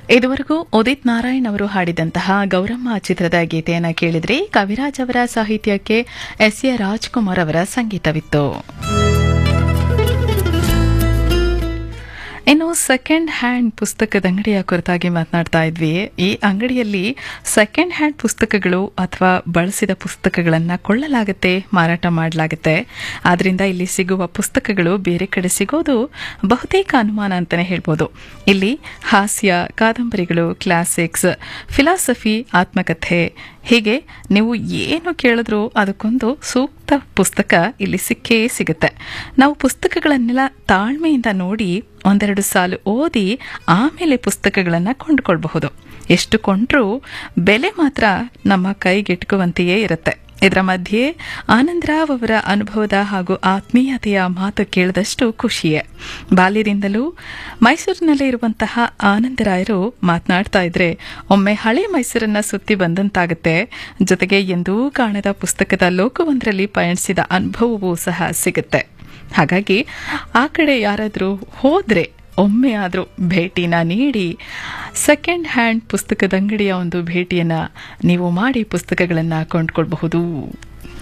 ಇದುವರೆಗೂ ಉದಿತ್ ನಾರಾಯಣ್ ಅವರು ಹಾಡಿದಂತಹ ಗೌರಮ್ಮ ಚಿತ್ರದ ಗೀತೆಯನ್ನ ಕೇಳಿದ್ರೆ ಕವಿರಾಜ್ ಅವರ ಸಾಹಿತ್ಯಕ್ಕೆ ಎಸ್ ಎ ರಾಜ್ಕುಮಾರ್ ಅವರ ಸಂಗೀತವಿತ್ತು ಇನ್ನು ಸೆಕೆಂಡ್ ಹ್ಯಾಂಡ್ ಪುಸ್ತಕದ ಅಂಗಡಿಯ ಕುರಿತಾಗಿ ಮಾತನಾಡ್ತಾ ಇದ್ವಿ ಈ ಅಂಗಡಿಯಲ್ಲಿ ಸೆಕೆಂಡ್ ಹ್ಯಾಂಡ್ ಪುಸ್ತಕಗಳು ಅಥವಾ ಬಳಸಿದ ಪುಸ್ತಕಗಳನ್ನು ಕೊಳ್ಳಲಾಗುತ್ತೆ ಮಾರಾಟ ಮಾಡಲಾಗುತ್ತೆ ಆದ್ರಿಂದ ಇಲ್ಲಿ ಸಿಗುವ ಪುಸ್ತಕಗಳು ಬೇರೆ ಕಡೆ ಸಿಗೋದು ಬಹುತೇಕ ಅನುಮಾನ ಅಂತಾನೆ ಹೇಳ್ಬೋದು ಇಲ್ಲಿ ಹಾಸ್ಯ ಕಾದಂಬರಿಗಳು ಕ್ಲಾಸಿಕ್ಸ್ ಫಿಲಾಸಫಿ ಆತ್ಮಕಥೆ ಹೀಗೆ ನೀವು ಏನು ಕೇಳಿದ್ರೂ ಅದಕ್ಕೊಂದು ಸೂಕ್ತ ಪುಸ್ತಕ ಇಲ್ಲಿ ಸಿಕ್ಕೇ ಸಿಗುತ್ತೆ ನಾವು ಪುಸ್ತಕಗಳನ್ನೆಲ್ಲ ತಾಳ್ಮೆಯಿಂದ ನೋಡಿ ಒಂದೆರಡು ಸಾಲು ಓದಿ ಆಮೇಲೆ ಪುಸ್ತಕಗಳನ್ನು ಕೊಂಡುಕೊಳ್ಬಹುದು ಎಷ್ಟು ಕೊಂಡ್ರೂ ಬೆಲೆ ಮಾತ್ರ ನಮ್ಮ ಕೈಗೆಟುಕುವಂತೆಯೇ ಇರುತ್ತೆ ಇದರ ಮಧ್ಯೆ ಆನಂದರಾವ್ ಅವರ ಅನುಭವದ ಹಾಗೂ ಆತ್ಮೀಯತೆಯ ಮಾತು ಕೇಳಿದಷ್ಟು ಖುಷಿಯೇ ಬಾಲ್ಯದಿಂದಲೂ ಮೈಸೂರಿನಲ್ಲೇ ಇರುವಂತಹ ಆನಂದರಾಯರು ಮಾತನಾಡ್ತಾ ಇದ್ರೆ ಒಮ್ಮೆ ಹಳೆ ಮೈಸೂರನ್ನ ಸುತ್ತಿ ಬಂದಂತಾಗುತ್ತೆ ಜೊತೆಗೆ ಎಂದೂ ಕಾಣದ ಪುಸ್ತಕದ ಲೋಕವೊಂದರಲ್ಲಿ ಪಯಣಿಸಿದ ಅನುಭವವೂ ಸಹ ಸಿಗುತ್ತೆ ಹಾಗಾಗಿ ಆ ಕಡೆ ಯಾರಾದರೂ ಹೋದ್ರೆ ಒಮ್ಮೆ ಆದರೂ ಭೇಟಿನ ನೀಡಿ ಸೆಕೆಂಡ್ ಹ್ಯಾಂಡ್ ಪುಸ್ತಕದ ಅಂಗಡಿಯ ಒಂದು ಭೇಟಿಯನ್ನು ನೀವು ಮಾಡಿ ಪುಸ್ತಕಗಳನ್ನು ಕೊಂಡ್ಕೊಳ್ಬಹುದು